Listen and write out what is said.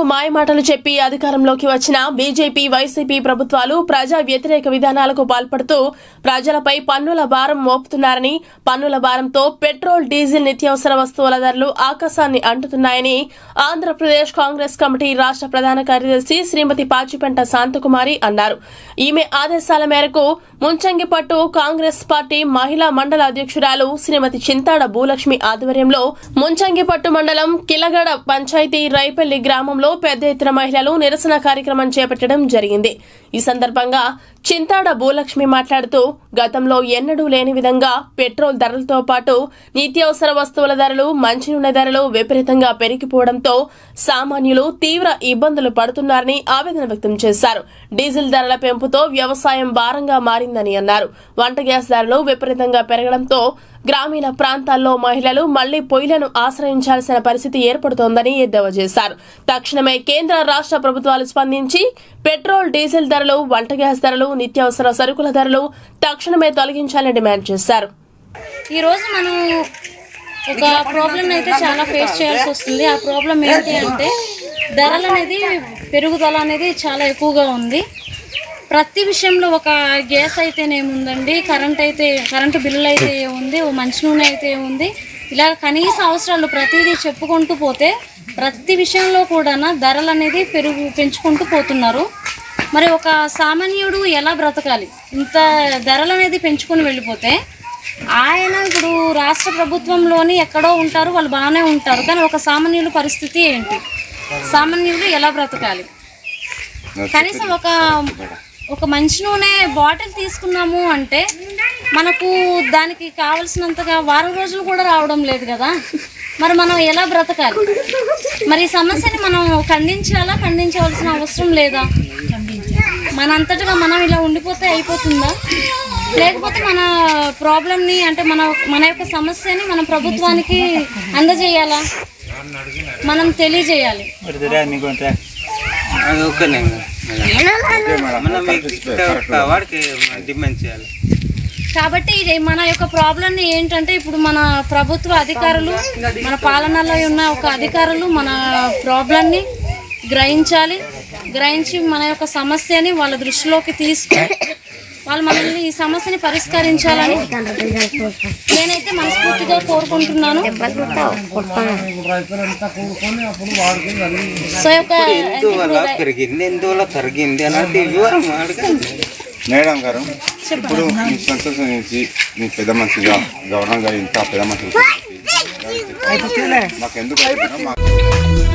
ప్రజలకు మాయమాటలు చెప్పి అధికారంలోకి వచ్చిన బీజేపీ వైసీపీ ప్రభుత్వాలు ప్రజా వ్యతిరేక విధానాలకు పాల్పడుతూ ప్రజలపై పన్నుల భారం మోపుతున్నారని పన్నుల భారంతో పెట్రోల్ డీజిల్ నిత్యావసర వస్తువుల ధరలు ఆకాశాన్ని అంటుతున్నాయని ఆంధ్రప్రదేశ్ కాంగ్రెస్ కమిటీ రాష్ట్ర ప్రధాన కార్యదర్శి శ్రీమతి పాచిపెంట శాంతకుమారి అన్నారు ఈమె ఆదేశాల మేరకు ముంచంగిపట్టు కాంగ్రెస్ పార్టీ మహిళా మండల అధ్యక్షురాలు శ్రీమతి చింతాడ భూలక్ష్మి ఆధ్వర్యంలో ముంచంగిపట్టు మండలం కిలగడ పంచాయతీ రైపల్లి గ్రామంలో పెద్ద ఎత్తున మహిళలు నిరసన కార్యక్రమం చేపట్టడం జరిగింది ఈ సందర్భంగా చింతాడ భూలక్ష్మి మాట్లాడుతూ గతంలో ఎన్నడూ లేని విధంగా పెట్రోల్ ధరలతో పాటు నిత్యావసర వస్తువుల ధరలు మంచినూనె ధరలు విపరీతంగా పెరిగిపోవడంతో సామాన్యులు తీవ్ర ఇబ్బందులు పడుతున్నారని ఆవేదన వ్యక్తం చేశారు డీజిల్ ధరల పెంపుతో వ్యవసాయం భారంగా మారిందని అన్నారు వంట గ్యాస్ ధరలు విపరీతంగా పెరగడంతో గ్రామీణ ప్రాంతాల్లో మహిళలు మళ్లీ పొయ్యిలను ఆశ్రయించాల్సిన పరిస్థితి ఏర్పడుతోందని ఎద్దేవా చేశారు తక్షణమే కేంద్ర రాష్ట్ర ప్రభుత్వాలు స్పందించి పెట్రోల్ డీజిల్ ధరలు వంట గ్యాస్ ధరలు నిత్యావసర సరుకుల ధరలు తక్షణమే తొలగించాలని డిమాండ్ చేశారు ఈరోజు మనం ఒక ప్రాబ్లం అయితే చాలా ఫేస్ చేయాల్సి వస్తుంది ఆ ప్రాబ్లం ఏంటి అంటే ధరలు అనేది పెరుగుదల అనేది చాలా ఎక్కువగా ఉంది ప్రతి విషయంలో ఒక గ్యాస్ అయితేనేముందండి కరెంట్ అయితే కరెంటు బిల్లులు అయితే ఉంది ఓ మంచి నూనె అయితే ఉంది ఇలా కనీస అవసరాలు ప్రతిదీ చెప్పుకుంటూ పోతే ప్రతి విషయంలో కూడా ధరలు అనేది పెరుగు పెంచుకుంటూ పోతున్నారు మరి ఒక సామాన్యుడు ఎలా బ్రతకాలి ఇంత ధరలు అనేది పెంచుకొని వెళ్ళిపోతే ఆయన ఇప్పుడు రాష్ట్ర ప్రభుత్వంలోని ఎక్కడో ఉంటారు వాళ్ళు బాగానే ఉంటారు కానీ ఒక సామాన్యుల పరిస్థితి ఏంటి సామాన్యుడు ఎలా బ్రతకాలి కనీసం ఒక ఒక మంచి నూనె బాటిల్ తీసుకున్నాము అంటే మనకు దానికి కావలసినంతగా వారం రోజులు కూడా రావడం లేదు కదా మరి మనం ఎలా బ్రతకాలి మరి ఈ సమస్యని మనం ఖండించాలా ఖండించవలసిన అవసరం లేదా మనంతటగా మనం ఇలా ఉండిపోతే అయిపోతుందా లేకపోతే మన ప్రాబ్లమ్ని అంటే మన మన యొక్క సమస్యని మన ప్రభుత్వానికి అందజేయాలా మనం తెలియజేయాలి అది ఒక్కనే మనం మీకు ఒక వాడికి డిమాండ్ చేయాలి కాబట్టి ఇది మన యొక్క ప్రాబ్లమ్ని ఏంటంటే ఇప్పుడు మన ప్రభుత్వ అధికారులు మన పాలనలో ఉన్న ఒక అధికారులు మన ప్రాబ్లమ్ని గ్రహించాలి గ్రహించి మన యొక్క సమస్యని వాళ్ళ దృష్టిలోకి తీసుకొని వాళ్ళు మనల్ని ఈ సమస్యని పరిష్కరించాలని నేనైతే మనస్ఫూర్తిగా కోరుకుంటున్నాను సో యొక్క ఎందువల్ల పెరిగింది ఎందువల్ల తరిగింది అలాంటి వివరం అడగండి మేడం గారు ఇప్పుడు మీ సంతోషం నుంచి మీ పెద్ద మనిషిగా గవర్నర్ గారు ఇంత పెద్ద మనిషి మాకు ఎందుకు అడుగుతున్నారో మాకు